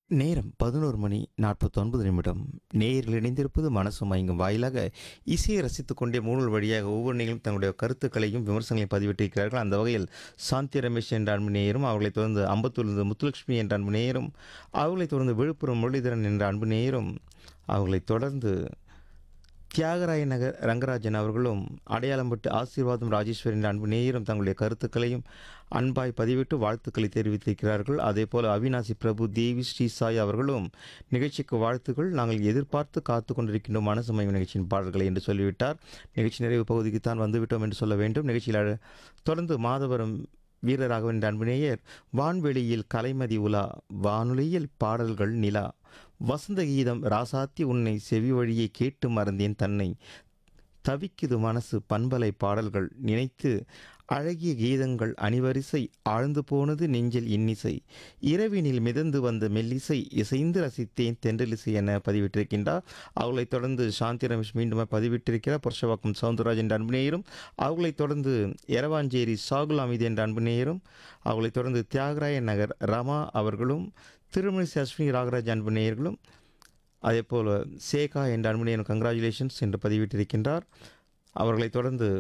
நேரம் பதினோரு மணி நாற்பத்தொன்பது நிமிடம் நேரில் இணைந்திருப்பது மனசு மயங்கும் வாயிலாக இசையை ரசித்துக் கொண்டே மூணல் வழியாக ஒவ்வொரு நிகழும் தங்களுடைய கருத்துக்களையும் விமர்சனங்களையும் பதிவிட்டிருக்கிறார்கள் அந்த வகையில் சாந்தி ரமேஷ் என்ற அன்பு நேயரும் அவர்களைத் தொடர்ந்து அம்பத்தூர்ந்து முத்துலட்சுமி என்ற அன்பு நேயரும் அவர்களைத் தொடர்ந்து விழுப்புரம் முரளிதரன் என்ற அன்பு நேயரும் அவர்களைத் தொடர்ந்து தியாகராய நகர் ரங்கராஜன் அவர்களும் அடையாளம்பட்டு ஆசீர்வாதம் ராஜேஸ்வரி என்ற அன்பு நேயரும் தங்களுடைய கருத்துக்களையும் அன்பாய் பதிவிட்டு வாழ்த்துக்களை தெரிவித்திருக்கிறார்கள் அதே போல அவினாசி பிரபு தேவி ஸ்ரீசாய் அவர்களும் நிகழ்ச்சிக்கு வாழ்த்துக்கள் நாங்கள் எதிர்பார்த்து காத்து கொண்டிருக்கின்றோம் மனசமயம் நிகழ்ச்சியின் பாடல்களை என்று சொல்லிவிட்டார் நிகழ்ச்சி நிறைவு பகுதிக்கு தான் வந்துவிட்டோம் என்று சொல்ல வேண்டும் நிகழ்ச்சியில் அழ- தொடர்ந்து மாதவரம் வீரராகவன் என்ற அன்பு நேயர் வான்வெளியில் கலைமதி உலா வானொலியில் பாடல்கள் நிலா வசந்த கீதம் ராசாத்தி உன்னை செவி வழியே கேட்டு மறந்தேன் தன்னை தவிக்குது மனசு பண்பலை பாடல்கள் நினைத்து அழகிய கீதங்கள் அணிவரிசை ஆழ்ந்து போனது நெஞ்சில் இன்னிசை இரவினில் மிதந்து வந்த மெல்லிசை இசைந்து ரசித்தேன் தென்றலிசை என பதிவிட்டிருக்கின்றார் அவர்களைத் தொடர்ந்து சாந்தி ரமேஷ் மீண்டும் பதிவிட்டிருக்கிறார் புருஷவாக்கம் சவுந்தரராஜ் என்ற அன்பு நேயரும் அவர்களைத் தொடர்ந்து எரவாஞ்சேரி சாகுல் அமிது என்ற அன்பு நேயரும் அவர்களைத் தொடர்ந்து தியாகராய நகர் ரமா அவர்களும் திருமணிசை அஸ்வினி ராகராஜ் அன்பு நேயர்களும் அதே போல் சேகா என்ற அன்பு நேயரும் கங்க்ராச்சுலேஷன்ஸ் என்று பதிவிட்டிருக்கின்றார் அவர்களைத் தொடர்ந்து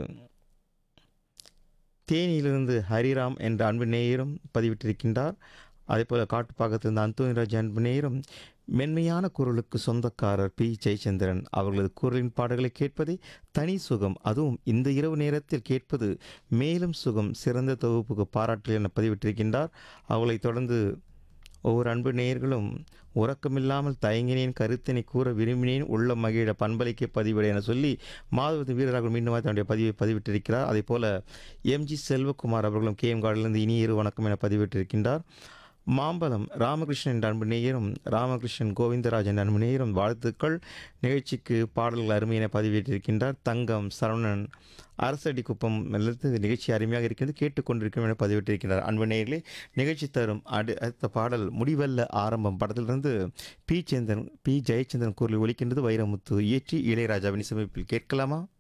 தேனியிலிருந்து ஹரிராம் என்ற அன்பு நேயரும் பதிவிட்டிருக்கின்றார் அதேபோல் காட்டுப்பாக்கத்திலிருந்து அந்தோனிராஜ் அன்பு நேயரும் மென்மையான குரலுக்கு சொந்தக்காரர் பி ஜெயச்சந்திரன் அவர்களது குரலின் பாடல்களை கேட்பதே தனி சுகம் அதுவும் இந்த இரவு நேரத்தில் கேட்பது மேலும் சுகம் சிறந்த தொகுப்புக்கு பாராட்டு என பதிவிட்டிருக்கின்றார் அவர்களைத் தொடர்ந்து ஒவ்வொரு அன்பு நேயர்களும் உறக்கமில்லாமல் தயங்கினேன் கருத்தினை கூற விரும்பினேன் உள்ள மகிழ பண்பலைக்கு பதிவிட என சொல்லி மாதவதி வீரராக மீண்டும் தன்னுடைய பதிவை பதிவிட்டிருக்கிறார் அதே போல எம்ஜி செல்வகுமார் அவர்களும் கே எம் கார்டிலிருந்து இனிய இரு வணக்கம் என பதிவிட்டிருக்கின்றார் மாம்பலம் ராமகிருஷ்ணன் என்ற அன்பு நேயரும் ராமகிருஷ்ணன் கோவிந்தராஜ் என்ற அன்பு நேயரும் வாழ்த்துக்கள் நிகழ்ச்சிக்கு பாடல்கள் அருமை என பதிவிட்டிருக்கின்றார் தங்கம் சரவணன் அரசடி குப்பம் இருந்து நிகழ்ச்சி அருமையாக இருக்கிறது கேட்டுக்கொண்டிருக்கும் என பதிவிட்டிருக்கிறார் அன்பு நேயர்களே நிகழ்ச்சி தரும் அடு அடுத்த பாடல் முடிவல்ல ஆரம்பம் படத்திலிருந்து பி சேந்தன் பி ஜெயச்சந்திரன் குரலில் ஒலிக்கின்றது வைரமுத்து இயற்றி இளையராஜாவின் இசையமைப்பில் கேட்கலாமா